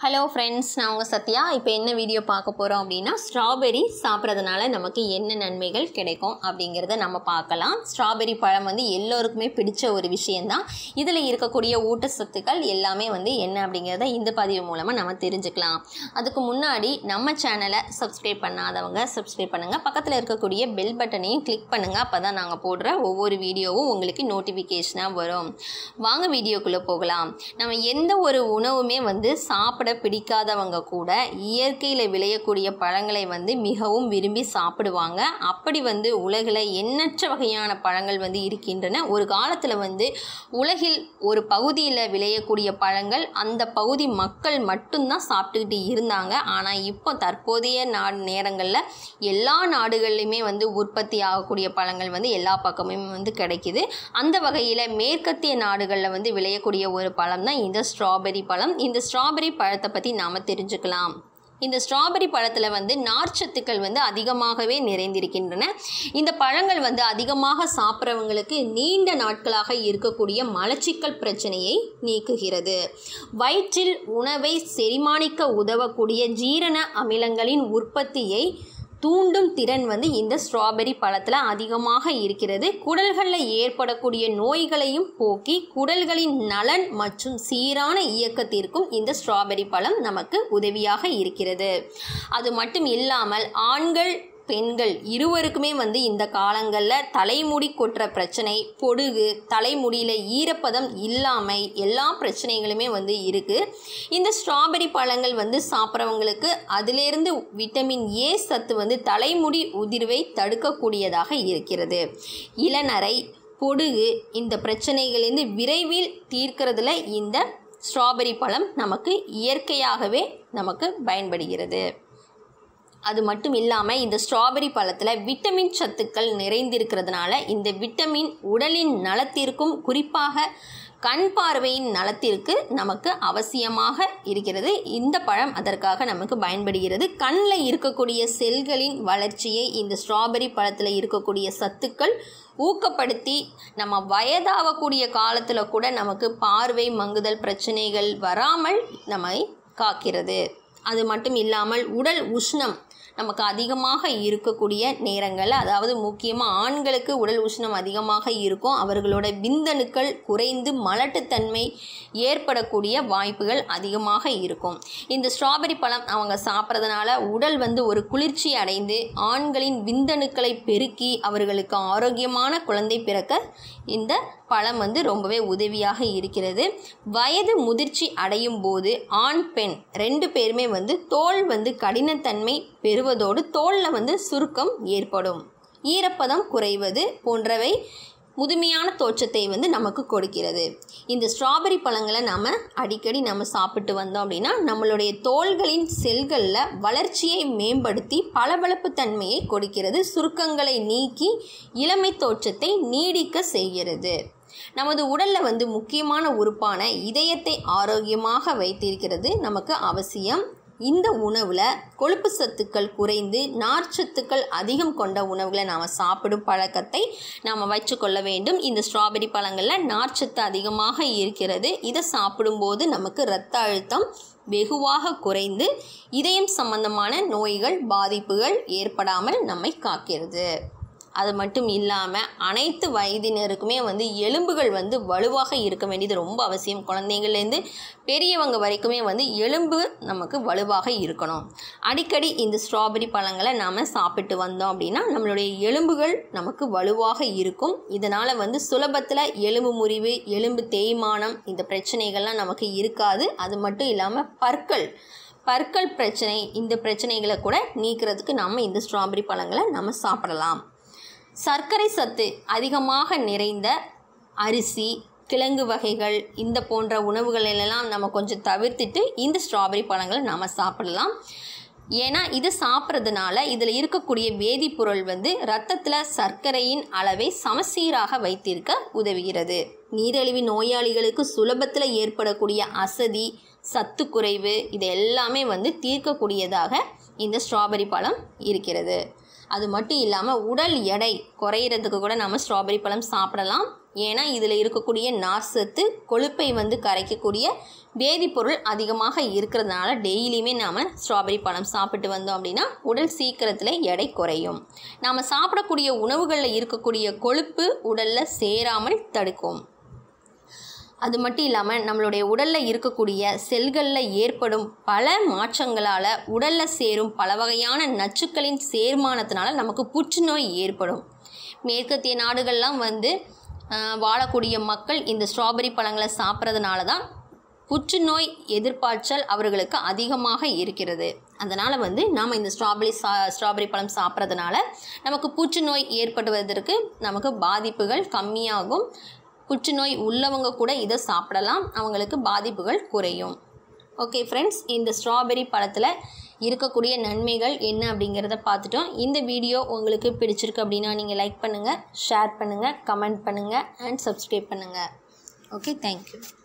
hello friends நான் உங்கள் சத்யா இப்போ என்ன வீடியோ பார்க்க போகிறோம் அப்படின்னா ஸ்ட்ராபெரி சாப்பிட்றதுனால நமக்கு என்ன நன்மைகள் கிடைக்கும் அப்படிங்கிறத நம்ம பார்க்கலாம் ஸ்ட்ராபெரி பழம் வந்து எல்லோருக்குமே பிடிச்ச ஒரு விஷயந்தான் இதில் இருக்கக்கூடிய ஊட்டச்சத்துக்கள் எல்லாமே வந்து என்ன அப்படிங்கிறத இந்த பதிவு மூலமாக நம்ம தெரிஞ்சுக்கலாம் அதுக்கு முன்னாடி நம்ம சேனலை சப்ஸ்கிரைப் பண்ணாதவங்க சப்ஸ்கிரைப் பண்ணுங்கள் பக்கத்தில் இருக்கக்கூடிய பெல் பட்டனையும் கிளிக் பண்ணுங்கள் அப்போ தான் நாங்கள் போடுற ஒவ்வொரு வீடியோவும் உங்களுக்கு நோட்டிஃபிகேஷனாக வரும் வாங்க வீடியோக்குள்ளே போகலாம் நம்ம எந்த ஒரு உணவுமே வந்து சாப்பிட பிடிக்காதவங்க கூட இயற்கையில் விளையக்கூடிய பழங்களை வந்து மிகவும் விரும்பி சாப்பிடுவாங்க அப்படி வந்து உலகில் எண்ணற்ற வகையான பழங்கள் வந்து இருக்கின்றன ஒரு காலத்தில் வந்து உலகில் ஒரு பகுதியில் விளையக்கூடிய பழங்கள் அந்த பகுதி மக்கள் மட்டும்தான் சாப்பிட்டுக்கிட்டு இருந்தாங்க ஆனால் இப்போ தற்போதைய நா நேரங்களில் எல்லா நாடுகள்லையுமே வந்து உற்பத்தி ஆகக்கூடிய பழங்கள் வந்து எல்லா பக்கமும் வந்து கிடைக்குது அந்த வகையில் மேற்கத்திய நாடுகளில் வந்து விளையக்கூடிய ஒரு பழம் தான் இந்த ஸ்ட்ராபெரி பழம் இந்த ஸ்ட்ராபெரி பழத்தை பற்றி நாம் தெரிஞ்சுக்கலாம் இந்த ஸ்ட்ராபெரி பழத்தில் வந்து நார்ச்சத்துக்கள் வந்து அதிகமாகவே நிறைந்திருக்கின்றன இந்த பழங்கள் வந்து அதிகமாக சாப்பிட்றவங்களுக்கு நீண்ட நாட்களாக இருக்கக்கூடிய மலச்சிக்கல் பிரச்சனையை நீக்குகிறது வயிற்றில் உணவை செரிமானிக்க உதவக்கூடிய ஜீரண அமிலங்களின் உற்பத்தியை தூண்டும் திறன் வந்து இந்த ஸ்ட்ராபெரி பழத்தில் அதிகமாக இருக்கிறது குடல்களில் ஏற்படக்கூடிய நோய்களையும் போக்கி குடல்களின் நலன் மற்றும் சீரான இயக்கத்திற்கும் இந்த ஸ்ட்ராபெரி பழம் நமக்கு உதவியாக இருக்கிறது அது மட்டும் இல்லாமல் ஆண்கள் பெண்கள் இருவருக்குமே வந்து இந்த காலங்களில் தலைமுடி கொட்டுற பிரச்சனை பொடுகு தலைமுடியில் ஈரப்பதம் இல்லாமை எல்லா பிரச்சனைகளுமே வந்து இருக்குது இந்த ஸ்ட்ராபெரி பழங்கள் வந்து சாப்பிட்றவங்களுக்கு அதிலேருந்து விட்டமின் ஏ சத்து வந்து தலைமுடி உதிர்வை தடுக்கக்கூடியதாக இருக்கிறது இளநரை பொடுகு இந்த பிரச்சனைகளிலிருந்து விரைவில் தீர்க்கிறதுல இந்த ஸ்ட்ராபெரி பழம் நமக்கு இயற்கையாகவே நமக்கு பயன்படுகிறது அது மட்டும் இல்லாமல் இந்த ஸ்ட்ராபெரி பழத்தில் விட்டமின் சத்துக்கள் நிறைந்திருக்கிறதுனால இந்த விட்டமின் உடலின் நலத்திற்கும் குறிப்பாக கண் பார்வையின் நலத்திற்கு நமக்கு அவசியமாக இருக்கிறது இந்த பழம் அதற்காக நமக்கு பயன்படுகிறது கண்ணில் இருக்கக்கூடிய செல்களின் வளர்ச்சியை இந்த ஸ்ட்ராபெரி பழத்தில் இருக்கக்கூடிய சத்துக்கள் ஊக்கப்படுத்தி நம்ம வயதாகக்கூடிய காலத்தில் கூட நமக்கு பார்வை மங்குதல் பிரச்சனைகள் வராமல் நம்மை காக்கிறது அது மட்டும் இல்லாமல் உடல் உஷ்ணம் நமக்கு அதிகமாக இருக்கக்கூடிய நேரங்களில் அதாவது முக்கியமாக ஆண்களுக்கு உடல் உஷ்ணம் அதிகமாக இருக்கும் அவர்களோட விந்தணுக்கள் குறைந்து மலட்டுத்தன்மை ஏற்படக்கூடிய வாய்ப்புகள் அதிகமாக இருக்கும் இந்த ஸ்ட்ராபெரி பழம் அவங்க சாப்பிட்றதுனால உடல் வந்து ஒரு குளிர்ச்சி அடைந்து ஆண்களின் விந்தணுக்களை பெருக்கி அவர்களுக்கு ஆரோக்கியமான குழந்தை பிறக்க இந்த பழம் வந்து ரொம்பவே உதவியாக இருக்கிறது வயது முதிர்ச்சி அடையும் போது ஆண் பெண் ரெண்டு பேருமே வந்து தோல் வந்து கடினத்தன்மை பெறுவதோடு தோலில் வந்து சுருக்கம் ஏற்படும் ஈரப்பதம் குறைவது போன்றவை முதுமையான தோற்றத்தை வந்து நமக்கு கொடுக்கிறது இந்த ஸ்ட்ராபெரி பழங்களை நம்ம அடிக்கடி நம்ம சாப்பிட்டு வந்தோம் அப்படின்னா நம்மளுடைய தோள்களின் செல்களில் வளர்ச்சியை மேம்படுத்தி பளபளப்பு தன்மையை கொடுக்கிறது சுருக்கங்களை நீக்கி இளமை தோற்றத்தை நீடிக்க செய்கிறது நமது உடலில் வந்து முக்கியமான உறுப்பான இதயத்தை ஆரோக்கியமாக வைத்திருக்கிறது நமக்கு அவசியம் இந்த உணவில் கொழுப்பு சத்துக்கள் குறைந்து நார்ச்சத்துக்கள் அதிகம் கொண்ட உணவுகளை நாம் சாப்பிடும் பழக்கத்தை நாம் வச்சுக்கொள்ள வேண்டும் இந்த ஸ்ட்ராபெரி பழங்களில் நார்ச்சத்து அதிகமாக இருக்கிறது இதை சாப்பிடும்போது நமக்கு இரத்த அழுத்தம் வெகுவாக குறைந்து இதயம் சம்பந்தமான நோய்கள் பாதிப்புகள் ஏற்படாமல் நம்மை காக்கிறது அது மட்டும் இல்லாமல் அனைத்து வயதினருக்குமே வந்து எலும்புகள் வந்து வலுவாக இருக்க வேண்டியது ரொம்ப அவசியம் குழந்தைங்கள்லேருந்து பெரியவங்க வரைக்குமே வந்து எலும்பு நமக்கு வலுவாக இருக்கணும் அடிக்கடி இந்த ஸ்ட்ராபெரி பழங்களை நாம் சாப்பிட்டு வந்தோம் அப்படின்னா நம்மளுடைய எலும்புகள் நமக்கு வலுவாக இருக்கும் இதனால் வந்து சுலபத்தில் எலும்பு முறிவு எலும்பு தேய்மானம் இந்த பிரச்சனைகள்லாம் நமக்கு இருக்காது அது மட்டும் இல்லாமல் பற்கள் பற்கள் பிரச்சனை இந்த பிரச்சனைகளை கூட நீக்கிறதுக்கு நம்ம இந்த ஸ்ட்ராபெரி பழங்களை நம்ம சாப்பிடலாம் சர்க்கரை சத்து அதிகமாக நிறைந்த அரிசி கிழங்கு வகைகள் இந்த போன்ற உணவுகளெல்லாம் நம்ம கொஞ்சம் தவிர்த்துட்டு இந்த ஸ்ட்ராபெரி பழங்களை நாம் சாப்பிடலாம் ஏன்னா இது சாப்பிட்றதுனால இதில் இருக்கக்கூடிய வேதிப்பொருள் வந்து ரத்தத்தில் சர்க்கரையின் அளவை சமசீராக வைத்திருக்க உதவுகிறது நீரிழிவு நோயாளிகளுக்கு சுலபத்தில் ஏற்படக்கூடிய அசதி சத்து குறைவு இது எல்லாமே வந்து தீர்க்கக்கூடியதாக இந்த ஸ்ட்ராபெரி பழம் இருக்கிறது அது மட்டும் இல்லாமல் உடல் எடை குறையிறதுக்கு கூட நம்ம ஸ்ட்ராபெரி பழம் சாப்பிடலாம் ஏன்னா இதில் இருக்கக்கூடிய நார்சத்து கொழுப்பை வந்து கரைக்கக்கூடிய வேதிப்பொருள் அதிகமாக இருக்கிறதுனால டெய்லியுமே நாம் ஸ்ட்ராபெரி பழம் சாப்பிட்டு வந்தோம் அப்படின்னா உடல் சீக்கிரத்தில் எடை குறையும் நாம் சாப்பிடக்கூடிய உணவுகளில் இருக்கக்கூடிய கொழுப்பு உடலில் சேராமல் தடுக்கும் அது மட்டும் இல்லாமல் நம்மளுடைய உடலில் இருக்கக்கூடிய செல்களில் ஏற்படும் பல மாற்றங்களால் உடலில் சேரும் பல வகையான நச்சுக்களின் சேர்மானத்தினால நமக்கு புற்றுநோய் ஏற்படும் மேற்கத்திய நாடுகள்லாம் வந்து ஆஹ், வாழக்கூடிய மக்கள் இந்த ஸ்ட்ராபெரி பழங்களை சாப்பிட்றதுனால தான் புற்றுநோய் எதிர்ப்பாற்றல் அவர்களுக்கு அதிகமாக இருக்கிறது அதனால் வந்து நாம் இந்த ஸ்ட்ராபெரி சா ஸ்ட்ராபெரி பழம் சாப்பிட்றதுனால நமக்கு புற்றுநோய் ஏற்படுவதற்கு நமக்கு பாதிப்புகள் கம்மியாகும் புற்றுநோய் உள்ளவங்க கூட இதை சாப்பிடலாம் அவங்களுக்கு பாதிப்புகள் குறையும் ஓகே ஃப்ரெண்ட்ஸ் இந்த ஸ்ட்ராபெரி பழத்தில் இருக்கக்கூடிய நன்மைகள் என்ன அப்படிங்கிறத பார்த்துட்டோம் இந்த வீடியோ உங்களுக்கு பிடிச்சிருக்கு அப்படின்னா நீங்கள் லைக் பண்ணுங்கள் ஷேர் பண்ணுங்கள் கமெண்ட் பண்ணுங்கள் அண்ட் சப்ஸ்கிரைப் பண்ணுங்கள் ஓகே தேங்க்யூ